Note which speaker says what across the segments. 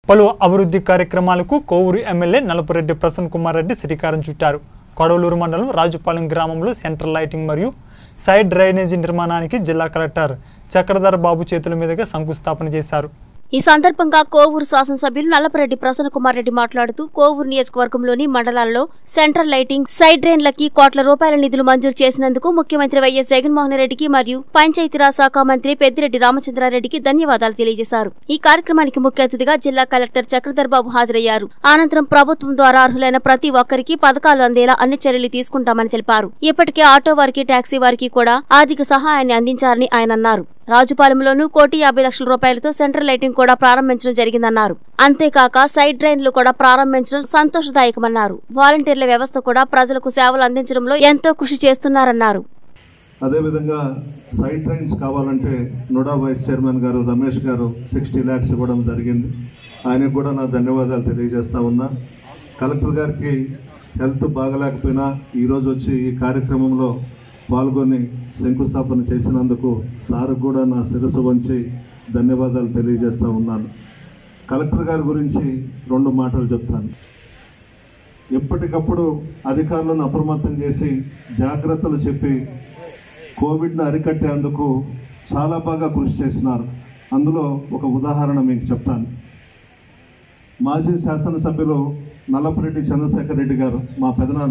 Speaker 1: పలు అభివృద్ధి కార్యక్రమాలకు కోవూరు ఎమ్మెల్యే నలపురెడ్డి ప్రసన్న కుమార్ రెడ్డి శ్రీకారం చుట్టారు కొడవలూరు మండలం రాజుపాలెం గ్రామంలో సెంట్రల్ లైటింగ్ మరియు సైడ్ డ్రైనేజీ నిర్మాణానికి జిల్లా కలెక్టర్ చక్రధర్ బాబు చేతుల మీదుగా శంకుస్థాపన చేశారు
Speaker 2: ఈ సందర్భంగా కోవూరు శాసనసభ్యులు నల్లపరెడ్డి ప్రసన్న కుమార్ రెడ్డి మాట్లాడుతూ కోవూరు నియోజకవర్గంలోని మండలాల్లో సెంట్రల్ లైటింగ్ సైడ్ డ్రైన్లకి కోట్ల రూపాయల నిధులు మంజూరు చేసినందుకు ముఖ్యమంత్రి వైఎస్ జగన్మోహన్ రెడ్డికి మరియు పంచాయతీరాజ్ శాఖ మంత్రి పెద్దిరెడ్డి రామచంద్రారెడ్డికి ధన్యవాదాలు తెలియజేశారు ఈ కార్యక్రమానికి ముఖ్య అతిథిగా జిల్లా కలెక్టర్ చక్రధర్ బాబు హాజరయ్యారు అనంతరం ప్రభుత్వం ద్వారా అర్హులైన ప్రతి ఒక్కరికి పథకాలు అందేలా అన్ని చర్యలు తీసుకుంటామని తెలిపారు ఇప్పటికే ఆటో వారికి టాక్సీ వారికి కూడా ఆర్థిక సహాయాన్ని అందించారని ఆయన అన్నారు రాజుపాలెంలోనూ కోటి యాభై లక్షల రూపాయలతో సెంట్రల్ లైటింగ్ కూడా ప్రారంభించడం జరిగిందన్నారు అంతేకాక సైడ్ డ్రైన్లు కూడా ప్రారంభించడం సంతోషదాయకమన్నారు వాలంటీర్ల వ్యవస్థ కూడా ప్రజలకు సేవలు అందించడంలో ఎంతో కృషి చేస్తున్నారన్నారు
Speaker 3: అదేవిధంగా సైడ్ ట్రైన్స్ కావాలంటే నుడా వైస్ చైర్మన్ గారు రమేష్ గారు సిక్స్టీ ల్యాక్స్ ఇవ్వడం జరిగింది ఆయనకు కూడా నా ధన్యవాదాలు తెలియజేస్తా ఉన్నా కలెక్టర్ గారికి హెల్త్ బాగలేకపోయినా ఈరోజు వచ్చి ఈ కార్యక్రమంలో పాల్గొని శంకుస్థాపన చేసినందుకు సార్ కూడా నా శిరస్సు వంచి ధన్యవాదాలు తెలియజేస్తా ఉన్నాను కలెక్టర్ గారి గురించి రెండు మాటలు చెప్తాను ఎప్పటికప్పుడు అధికారులను అప్రమత్తం చేసి జాగ్రత్తలు చెప్పి కోవిడ్ను అరికట్టేందుకు చాలా బాగా కృషి చేసినారు అందులో ఒక ఉదాహరణ మీకు చెప్తాను మాజీ శాసనసభ్యులు నల్లపురెడ్డి చంద్రశేఖర్ రెడ్డి గారు మా పెదనాన్న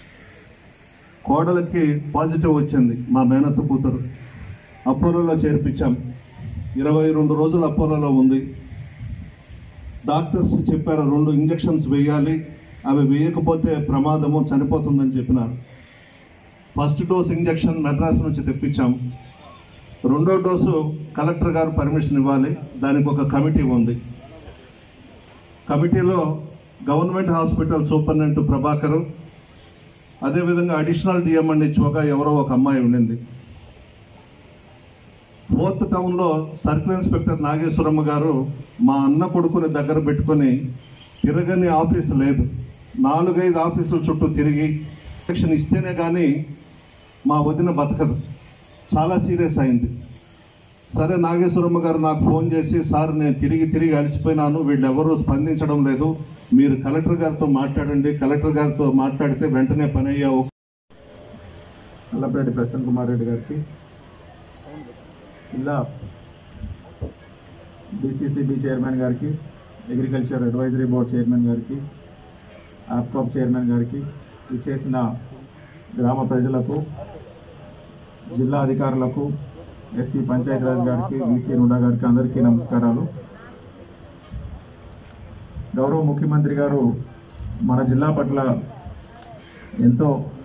Speaker 3: కోడలకి పాజిటివ్ వచ్చింది మా మేనత్త కూతురు అపోలోలో చేర్పించాం ఇరవై రెండు రోజులు అపోలోలో ఉంది డాక్టర్స్ చెప్పారు రెండు ఇంజెక్షన్స్ వేయాలి అవి వేయకపోతే ప్రమాదము చనిపోతుందని చెప్పినారు ఫస్ట్ డోస్ ఇంజెక్షన్ మెడ్రాస్ నుంచి తెప్పించాం రెండో డోసు కలెక్టర్ గారు పర్మిషన్ ఇవ్వాలి దానికి ఒక కమిటీ ఉంది కమిటీలో గవర్నమెంట్ హాస్పిటల్ సూపరింటెండెంట్ ప్రభాకరు అదేవిధంగా అడిషనల్ డిఎంఎండ్ ఇచ్చుకోగా ఎవరో ఒక అమ్మాయి ఉండింది ఫోర్త్ టౌన్లో సర్కిల్ ఇన్స్పెక్టర్ నాగేశ్వరమ్మ గారు మా అన్న కొడుకుని దగ్గర పెట్టుకొని తిరగని ఆఫీసు లేదు నాలుగైదు ఆఫీసుల చుట్టూ తిరిగి ఇంజక్షన్ ఇస్తేనే కానీ మా వదిన బతకదు చాలా సీరియస్ అయింది సరే నాగేశ్వరమ్మ గారు నాకు ఫోన్ చేసి సార్ నేను తిరిగి తిరిగి అలసిపోయినాను వీళ్ళు ఎవరూ స్పందించడం లేదు మీరు కలెక్టర్ గారితో మాట్లాడండి కలెక్టర్ గారితో మాట్లాడితే వెంటనే పని అయ్యావు
Speaker 4: నల్లపరెడ్డి ప్రసన్న కుమార్ రెడ్డి గారికి జిల్లా డిసిసిబి చైర్మన్ గారికి అగ్రికల్చర్ అడ్వైజరీ బోర్డ్ చైర్మన్ గారికి ఆప్కాప్ చైర్మన్ గారికి ఇచ్చేసిన గ్రామ ప్రజలకు జిల్లా అధికారులకు ఎస్సీ పంచాయతీరాజ్ గారికి బీసీ నుండా గారికి అందరికీ నమస్కారాలు గౌరవ ముఖ్యమంత్రి గారు మన జిల్లా పట్ల ఎంతో